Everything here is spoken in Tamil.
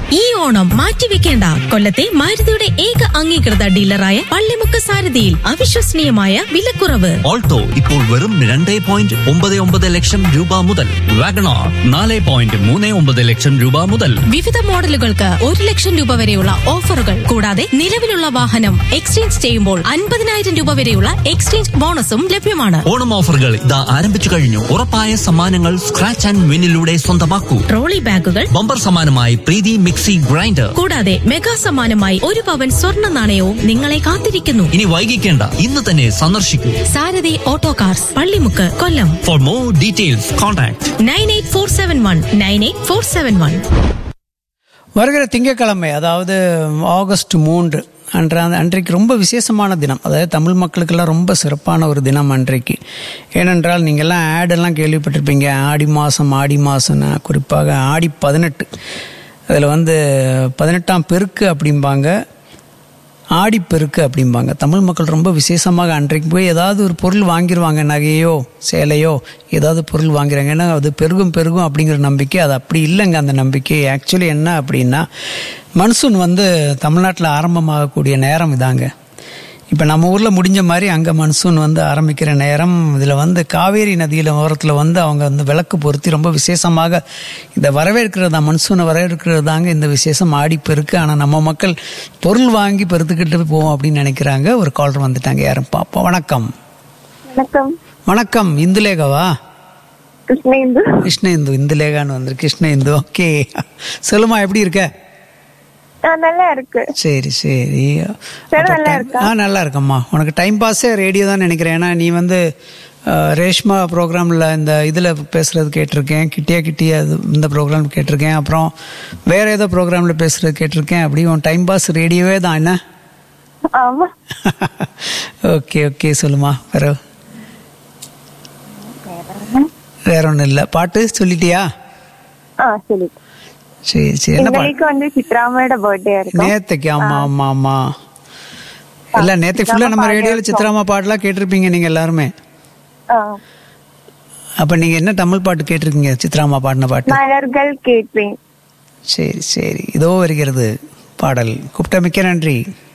ഈ ഓണം മാറ്റിവെക്കേണ്ട കൊല്ലത്തെ മാരുതിയുടെ ഏക അംഗീകൃത ഡീലറായ പള്ളിമുക്ക് സാരഥിയിൽ അവിശ്വസനീയമായ വിലക്കുറവ് ഓൾട്ടോ ഇപ്പോൾ വെറും രണ്ട് പോയിന്റ് ഒമ്പത് ഒമ്പത് ലക്ഷം രൂപ മുതൽ വാഗണാർ നാല് പോയിന്റ് മൂന്ന് ഒമ്പത് ലക്ഷം രൂപ മുതൽ വിവിധ മോഡലുകൾക്ക് ഒരു ലക്ഷം രൂപ വരെയുള്ള ഓഫറുകൾ കൂടാതെ നിലവിലുള്ള വാഹനം എക്സ്ചേഞ്ച് ചെയ്യുമ്പോൾ അൻപതിനായിരം രൂപ വരെയുള്ള എക്സ്ചേഞ്ച് ബോണസും ലഭ്യമാണ് ഓണം ഓഫറുകൾ ഇതാ ആരംഭിച്ചു കഴിഞ്ഞു ഉറപ്പായ സമ്മാനങ്ങൾ സ്ക്രാച്ച് ആൻഡ് വിന്നിലൂടെ സ്വന്തമാക്കൂ ട്രോളി ബാഗുകൾ ബമ്പർ സമ്മാനമായി പ്രീതി മിക്സി ഗ്രൈൻഡർ കൂടാതെ മെഗാ സമ്മാനമായി ഒരു പവൻ സ്വർണ്ണ നാണയവും നിങ്ങളെ കാത്തിരിക്കുന്നു ഇനി വൈകിക്കേണ്ട ഇന്ന് തന്നെ സന്ദർശിക്കൂ Sarathi auto cars Pallimukku Kollam for more details contact nine eight four seven one nine eight four seven one வருகிற திங்கட்கிழமை அதாவது ஆகஸ்ட் மூன்று அன்ற அன்றைக்கு ரொம்ப விசேஷமான தினம் அதாவது தமிழ் மக்களுக்கெல்லாம் ரொம்ப சிறப்பான ஒரு தினம் அன்றைக்கு ஏனென்றால் நீங்கள்லாம் ஆடெல்லாம் கேள்விப்பட்டிருப்பீங்க ஆடி மாதம் ஆடி மாதம்னா குறிப்பாக ஆடி பதினெட்டு அதில் வந்து பதினெட்டாம் பெருக்கு அப்படிம்பாங்க ஆடிப்பெருக்கு அப்படிம்பாங்க தமிழ் மக்கள் ரொம்ப விசேஷமாக அன்றைக்கு போய் ஏதாவது ஒரு பொருள் வாங்கிடுவாங்க நகையோ சேலையோ ஏதாவது பொருள் வாங்குறாங்க ஏன்னா அது பெருகும் பெருகும் அப்படிங்கிற நம்பிக்கை அது அப்படி இல்லைங்க அந்த நம்பிக்கை ஆக்சுவலி என்ன அப்படின்னா மன்சூன் வந்து தமிழ்நாட்டில் ஆரம்பமாகக்கூடிய நேரம் இதாங்க இப்போ நம்ம ஊரில் முடிஞ்ச மாதிரி அங்கே மன்சூன் வந்து ஆரம்பிக்கிற நேரம் இதில் வந்து காவேரி நதியில் ஓரத்தில் வந்து அவங்க வந்து விளக்கு பொருத்தி ரொம்ப விசேஷமாக இந்த வரவேற்கிறதா மன்சூனை வரவேற்கிறது தாங்க இந்த விசேஷம் ஆடி பெருக்கு ஆனால் நம்ம மக்கள் பொருள் வாங்கி பெருத்துக்கிட்டு போவோம் அப்படின்னு நினைக்கிறாங்க ஒரு காலர் வந்துட்டாங்க யாரும் பாப்போம் வணக்கம் வணக்கம் வணக்கம் இந்துலேகாவா கிருஷ்ணேந்து கிருஷ்ண இந்து இந்துலேகான்னு வந்துரு கிருஷ்ண இந்து ஓகே சொல்லுமா எப்படி இருக்க ஆ, நல்லா இருக்கு சரி சரி சரி, அப்ப நல்லா time- இருக்கா? ஆ நல்லா இருக்கம்மா உனக்கு டைம் பாஸே ரேடியோ தான் நினைக்கிறேன் ஏன்னா நீ வந்து அஹ், ரேஷ்மா ப்ரோக்ராமில் இந்த இதில் பேசுகிறது கேட்டிருக்கேன் கிட்டியா கிட்டியா இது இந்த ப்ரோக்ராம் கேட்டிருக்கேன் அப்புறம் வேறு ஏதோ ப்ரோக்ராமில் பேசுகிறது கேட்டிருக்கேன் அப்படி உன் டைம் பாஸ் ரேடியோவே தான் என்ன ஆமா ஓகே ஓகே சொல்லுமா வேற வேற ஒன்றும் இல்லை பாட்டு சொல்லிட்டியா ஆ சரி சரி சரி என்ன பாட்டு இன்னைக்கு வந்து சித்ராமையோட பர்த்டே இருக்கும் நேத்துக்கு ஆமா ஆமா ஆமா இல்ல நேத்துக்கு ஃபுல்லா நம்ம ரேடியோல சித்ராமா பாட்டுலாம் கேட்டிருப்பீங்க நீங்க எல்லாருமே ஆ, அப்ப நீங்க என்ன தமிழ் பாட்டு கேட்டிருக்கீங்க சித்ராமா பாடின பாட்டு மலர்கள் கேட்பேன் சரி சரி இதோ வருகிறது பாடல் கூப்பிட்ட மிக்க நன்றி